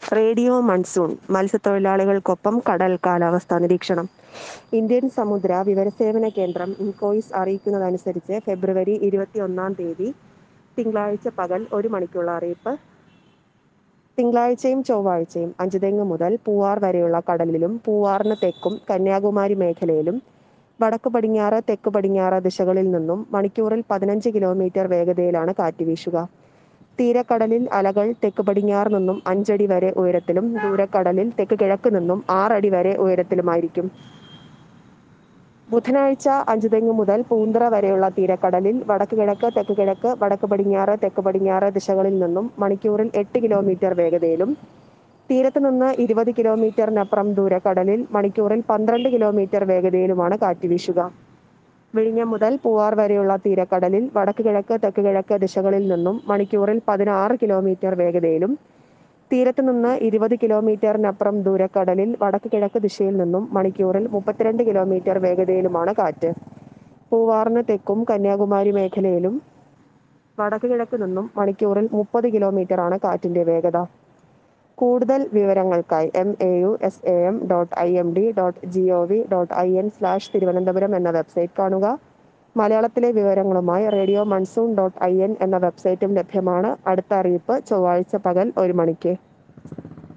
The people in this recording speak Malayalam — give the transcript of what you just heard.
റേഡിയോ മൺസൂൺ മത്സ്യത്തൊഴിലാളികൾക്കൊപ്പം കടൽ കാലാവസ്ഥാ നിരീക്ഷണം ഇന്ത്യൻ സമുദ്ര വിവരസേവന കേന്ദ്രം ഇൻകോയിസ് അറിയിക്കുന്നതനുസരിച്ച് ഫെബ്രുവരി ഇരുപത്തിയൊന്നാം തീയതി തിങ്കളാഴ്ച പകൽ ഒരു മണിക്കുള്ള അറിയിപ്പ് തിങ്കളാഴ്ചയും ചൊവ്വാഴ്ചയും അഞ്ചുതെങ്ങ് മുതൽ പൂവാർ വരെയുള്ള കടലിലും പൂവാറിന് തെക്കും കന്യാകുമാരി മേഖലയിലും വടക്ക് പടിഞ്ഞാറ് തെക്ക് പടിഞ്ഞാറ് ദിശകളിൽ നിന്നും മണിക്കൂറിൽ പതിനഞ്ച് കിലോമീറ്റർ വേഗതയിലാണ് കാറ്റ് വീശുക തീരക്കടലിൽ അലകൾ തെക്ക് പടിഞ്ഞാറ് നിന്നും അഞ്ചടി വരെ ഉയരത്തിലും ദൂരക്കടലിൽ തെക്ക് കിഴക്ക് നിന്നും ആറടി വരെ ഉയരത്തിലുമായിരിക്കും ബുധനാഴ്ച അഞ്ചുതെങ്ങ് മുതൽ പൂന്തറ വരെയുള്ള തീരക്കടലിൽ വടക്ക് കിഴക്ക് തെക്ക് കിഴക്ക് വടക്ക് പടിഞ്ഞാറ് തെക്ക് പടിഞ്ഞാറ് ദിശകളിൽ നിന്നും മണിക്കൂറിൽ എട്ട് കിലോമീറ്റർ വേഗതയിലും തീരത്ത് നിന്ന് ഇരുപത് കിലോമീറ്ററിനപ്പുറം ദൂരക്കടലിൽ മണിക്കൂറിൽ പന്ത്രണ്ട് കിലോമീറ്റർ വേഗതയിലുമാണ് കാറ്റ് വീശുക വിഴിഞ്ഞം മുതൽ പൂവാർ വരെയുള്ള തീരക്കടലിൽ വടക്ക് കിഴക്ക് തെക്ക് കിഴക്ക് ദിശകളിൽ നിന്നും മണിക്കൂറിൽ പതിനാറ് കിലോമീറ്റർ വേഗതയിലും തീരത്ത് നിന്ന് ഇരുപത് കിലോമീറ്ററിനപ്പുറം ദൂരക്കടലിൽ വടക്ക് കിഴക്ക് ദിശയിൽ നിന്നും മണിക്കൂറിൽ മുപ്പത്തിരണ്ട് കിലോമീറ്റർ വേഗതയിലുമാണ് കാറ്റ് പൂവാറിന് തെക്കും കന്യാകുമാരി മേഖലയിലും വടക്ക് കിഴക്ക് നിന്നും മണിക്കൂറിൽ മുപ്പത് കിലോമീറ്റർ ആണ് കാറ്റിന്റെ വേഗത കൂടുതൽ വിവരങ്ങൾക്കായി M A U S A M dot I M D dot G O V dot I N slash Thiruvananthapuram എന്ന വെബ്സൈറ്റ് കാണുക മലയാളത്തിലെ വിവരങ്ങളുമായി radio monsoon dot I N എന്ന വെബ്സൈറ്റും ലഭ്യമാണ് അടുത്ത അറിയിപ്പ് ചൊവ്വാഴ്ച പകൽ ഒരു മണിക്ക്